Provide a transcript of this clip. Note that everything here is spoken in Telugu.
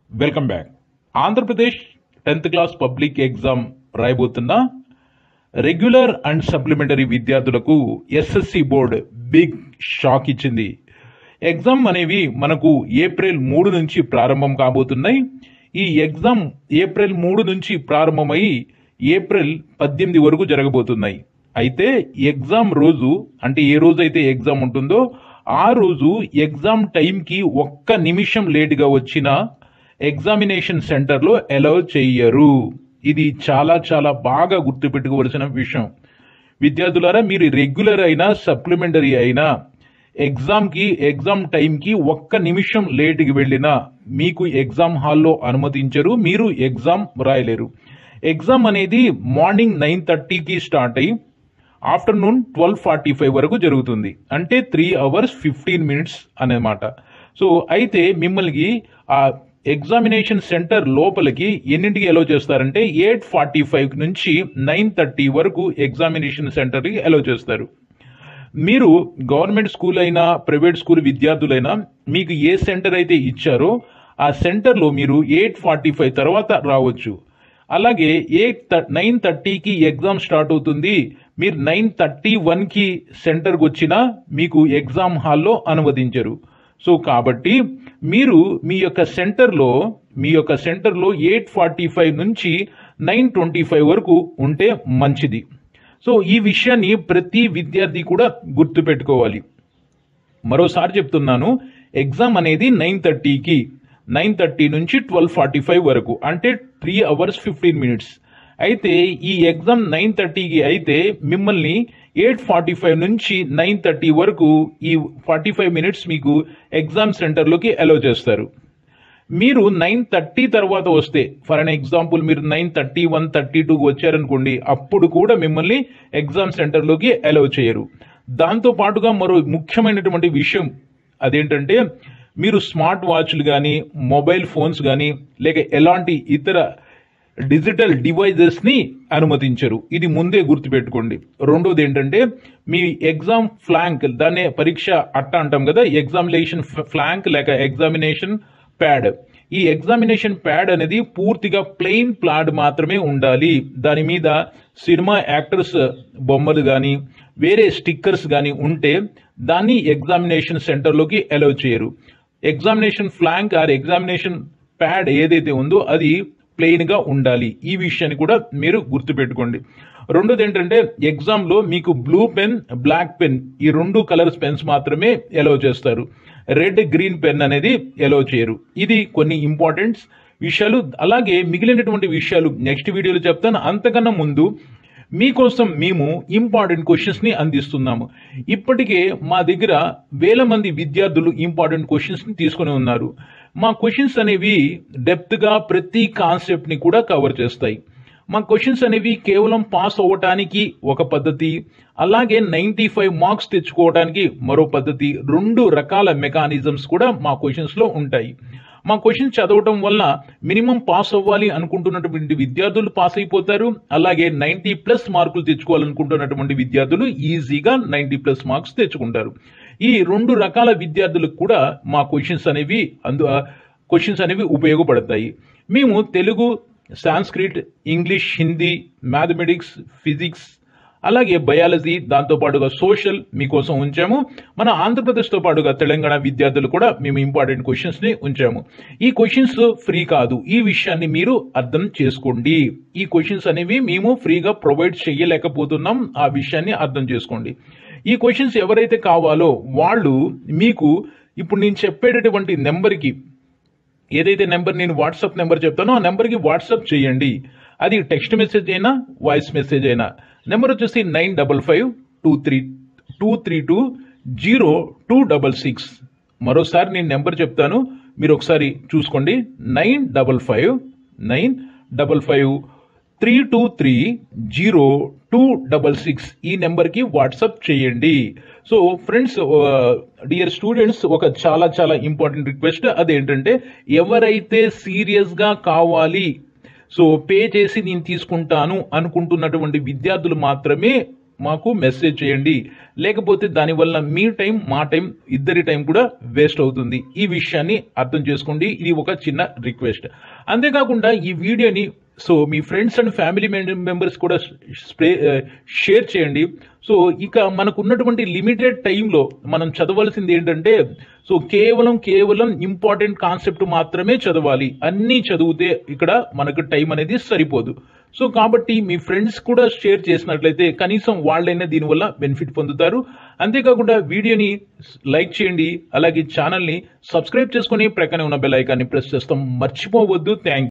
welcome back Andhra Pradesh tenth class public exam రాయబోతున్న రెగ్యులర్ అండ్ సప్లిమెంటరీ విద్యార్థులకు ఎస్ఎస్సి బోర్డ్ బిగ్ షాక్ ఇచ్చింది ఎగ్జామ్ అనేవి మనకు ఏప్రిల్ మూడు నుంచి ప్రారంభం కాబోతున్నాయి ఈ ఎగ్జామ్ ఏప్రిల్ మూడు నుంచి ప్రారంభమై ఏప్రిల్ పద్దెనిమిది వరకు జరగబోతున్నాయి అయితే ఎగ్జామ్ రోజు అంటే ఏ రోజు అయితే ఎగ్జామ్ ఉంటుందో ఆ రోజు ఎగ్జామ్ టైంకి ఒక్క నిమిషం లేటుగా వచ్చిన ఎగ్జామినేషన్ సెంటర్లో అలౌ చెయ్యరు ఇది చాలా చాలా బాగా గుర్తుపెట్టుకోవలసిన విషయం విద్యార్థులారా మీరు రెగ్యులర్ అయినా సప్లిమెంటరీ అయినా ఎగ్జామ్కి ఎగ్జామ్ టైంకి ఒక్క నిమిషం లేటుకి వెళ్ళినా మీకు ఎగ్జామ్ హాల్లో అనుమతించరు మీరు ఎగ్జామ్ రాయలేరు ఎగ్జామ్ అనేది మార్నింగ్ నైన్ థర్టీకి స్టార్ట్ అయ్యి ఆఫ్టర్నూన్ ట్వెల్వ్ ఫార్టీ ఫైవ్ వరకు జరుగుతుంది అంటే త్రీ అవర్స్ ఫిఫ్టీన్ మినిట్స్ అనమాట సో అయితే మిమ్మల్ని ఆ ఎగ్జామినేషన్ సెంటర్ లోపలికి ఎన్నింటికి ఎలో చేస్తారంటే ఎయిట్ ఫార్టీ ఫైవ్ నుంచి నైన్ థర్టీ వరకు ఎగ్జామినేషన్ సెంటర్కి ఎలో చేస్తారు మీరు గవర్నమెంట్ స్కూల్ అయినా ప్రైవేట్ స్కూల్ విద్యార్థులైనా మీకు ఏ సెంటర్ అయితే ఇచ్చారో ఆ సెంటర్లో మీరు ఎయిట్ ఫార్టీ ఫైవ్ తర్వాత రావచ్చు అలాగే ఎయిట్ నైన్ థర్టీకి ఎగ్జామ్ స్టార్ట్ అవుతుంది మీరు నైన్ థర్టీ వన్కి సెంటర్కి వచ్చినా మీకు ఎగ్జామ్ హాల్లో అనువదించరు సో కాబట్టి మీరు మీ యొక్క సెంటర్లో మీ యొక్క సెంటర్లో ఎయిట్ ఫార్టీ ఫైవ్ నుంచి నైన్ ట్వంటీ ఫైవ్ వరకు ఉంటే మంచిది సో ఈ విషయాన్ని ప్రతి విద్యార్థి కూడా గుర్తుపెట్టుకోవాలి మరోసారి చెప్తున్నాను ఎగ్జామ్ అనేది నైన్ థర్టీకి నైన్ థర్టీ నుంచి ట్వెల్వ్ ఫార్టీ ఫైవ్ వరకు అంటే త్రీ అవర్స్ ఫిఫ్టీన్ మినిట్స్ అయితే ఈ ఎగ్జామ్ నైన్ థర్టీకి అయితే మిమ్మల్ని ఎయిట్ ఫార్టీ ఫైవ్ నుంచి నైన్ థర్టీ వరకు ఈ ఫార్టీ ఫైవ్ మినిట్స్ మీకు ఎగ్జామ్ సెంటర్లోకి అలౌ చేస్తారు మీరు నైన్ థర్టీ తర్వాత వస్తే ఫర్ అన్ ఎగ్జాంపుల్ మీరు నైన్ థర్టీ వన్ థర్టీ టూకి వచ్చారనుకోండి అప్పుడు కూడా మిమ్మల్ని ఎగ్జామ్ సెంటర్లోకి అలౌ చేయరు దాంతో పాటుగా మరో ముఖ్యమైనటువంటి విషయం అదేంటంటే మీరు స్మార్ట్ వాచ్లు కానీ మొబైల్ ఫోన్స్ కానీ లేక ఎలాంటి ఇతర డిజిటల్ డివైజెస్ ని అనుమతించరు ఇది ముందే గుర్తుపెట్టుకోండి రెండోది ఏంటంటే మీ ఎగ్జామ్ ఫ్లాంక్ దాన్నే పరీక్ష అట్ట అంటాం కదా ఎగ్జామినేషన్ ఫ్లాంక్ లేక ఎగ్జామినేషన్ ప్యాడ్ ఈ ఎగ్జామినేషన్ ప్యాడ్ అనేది పూర్తిగా ప్లెయిన్ ప్లాడ్ మాత్రమే ఉండాలి దాని మీద సినిమా యాక్టర్స్ బొమ్మలు కానీ వేరే స్టిక్కర్స్ కానీ ఉంటే దాన్ని ఎగ్జామినేషన్ సెంటర్లోకి అలౌ చేయరు examination plank or examination pad ఏదైతే ఉందో అది ప్లెయిన్ గా ఉండాలి ఈ విషయాన్ని కూడా మీరు గుర్తుపెట్టుకోండి రెండోది ఏంటంటే ఎగ్జామ్ లో మీకు బ్లూ పెన్ బ్లాక్ పెన్ ఈ రెండు కలర్స్ పెన్స్ మాత్రమే ఎలో చేస్తారు రెడ్ గ్రీన్ పెన్ అనేది ఎలో చేయరు ఇది కొన్ని ఇంపార్టెంట్స్ విషయాలు అలాగే మిగిలినటువంటి విషయాలు నెక్స్ట్ వీడియోలో చెప్తాను అంతకన్నా ముందు మీకోసం మేము ఇంపార్టెంట్ క్వశ్చన్స్ ని అందిస్తున్నాము ఇప్పటికే మా దగ్గర వేల మంది విద్యార్థులు ఇంపార్టెంట్ క్వశ్చన్స్ ని తీసుకుని ఉన్నారు మా క్వశ్చన్స్ అనేవి డెప్త్ గా ప్రతి కాన్సెప్ట్ ని కూడా కవర్ చేస్తాయి మా క్వశ్చన్స్ అనేవి కేవలం పాస్ అవ్వటానికి ఒక పద్ధతి అలాగే నైంటీ ఫైవ్ మార్క్స్ తెచ్చుకోవడానికి మరో పద్ధతి రెండు రకాల మెకానిజమ్స్ కూడా మా క్వశ్చన్స్ లో ఉంటాయి మా క్వశ్చన్ చదవటం వల్ల మినిమం పాస్ అవ్వాలి అనుకుంటున్నటువంటి విద్యార్థులు పాస్ అయిపోతారు అలాగే నైంటీ ప్లస్ మార్కులు తెచ్చుకోవాలనుకుంటున్నటువంటి విద్యార్థులు ఈజీగా నైంటీ ప్లస్ మార్క్స్ తెచ్చుకుంటారు ఈ రెండు రకాల విద్యార్థులకు కూడా మా క్వశ్చన్స్ అనేవి అందు క్వశ్చన్స్ అనేవి ఉపయోగపడతాయి మేము Telugu Sanskrit English Hindi mathematics physics అలాగే బయాలజీ దాంతో పాటుగా సోషల్ మీకోసం ఉంచాము మన ఆంధ్రప్రదేశ్తో పాటుగా తెలంగాణ విద్యార్థులు కూడా మేము ఇంపార్టెంట్ క్వశ్చన్స్ ని ఉంచాము ఈ క్వశ్చన్స్ ఫ్రీ కాదు ఈ విషయాన్ని మీరు అర్థం చేసుకోండి ఈ క్వశ్చన్స్ అనేవి మేము ఫ్రీగా ప్రొవైడ్ చేయలేకపోతున్నాం ఆ విషయాన్ని అర్థం చేసుకోండి ఈ క్వశ్చన్స్ ఎవరైతే కావాలో వాళ్ళు మీకు ఇప్పుడు నేను చెప్పేటటువంటి నెంబర్కి ఏదైతే నెంబర్ నేను వాట్సాప్ నెంబర్ చెప్తానో ఆ నెంబర్కి వాట్సాప్ చేయండి అది టెక్స్ట్ మెసేజ్ అయినా వాయిస్ మెసేజ్ అయినా నెంబర్ వచ్చేసి nine double five two three two three two zero two double six మరోసారి నేను నెంబర్ చెప్తాను మీరు ఒకసారి చూసుకోండి nine double five nine double five three two three zero two double six ఈ నెంబర్కి వాట్సాప్ చేయండి సో ఫ్రెండ్స్ డియర్ స్టూడెంట్స్ ఒక చాలా చాలా ఇంపార్టెంట్ రిక్వెస్ట్ అదేంటంటే ఎవరైతే సీరియస్గా కావాలి సో పే చేసి నేను తీసుకుంటాను అనుకుంటున్నటువంటి విద్యార్థులు మాత్రమే మాకు మెసేజ్ చేయండి లేకపోతే దానివల్ల మీ టైం మా టైం ఇద్దరి టైం కూడా వేస్ట్ అవుతుంది ఈ విషయాన్ని అర్థం చేసుకోండి ఇది ఒక చిన్న రిక్వెస్ట్ అంతేకాకుండా ఈ వీడియోని సో మీ ఫ్రెండ్స్ అండ్ ఫ్యామిలీ మెంబర్స్ కూడా స్ప్రే షేర్ చేయండి సో ఇక మనకు ఉన్నటువంటి లిమిటెడ్ టైంలో మనం చదవాల్సింది ఏంటంటే సో కేవలం కేవలం ఇంపార్టెంట్ కాన్సెప్ట్ మాత్రమే చదవాలి అన్నీ చదివితే ఇక్కడ మనకు టైం అనేది సరిపోదు సో కాబట్టి మీ ఫ్రెండ్స్ కూడా షేర్ చేసినట్లయితే కనీసం వాళ్ళైనా దీనివల్ల బెనిఫిట్ పొందుతారు అంతేకాకుండా వీడియోని లైక్ చేయండి అలాగే ఛానల్ని సబ్స్క్రైబ్ చేసుకొని ప్రక్కనే ఉన్న బెల్ ఐకాన్ని ప్రెస్ చేస్తాం మర్చిపోవద్దు థ్యాంక్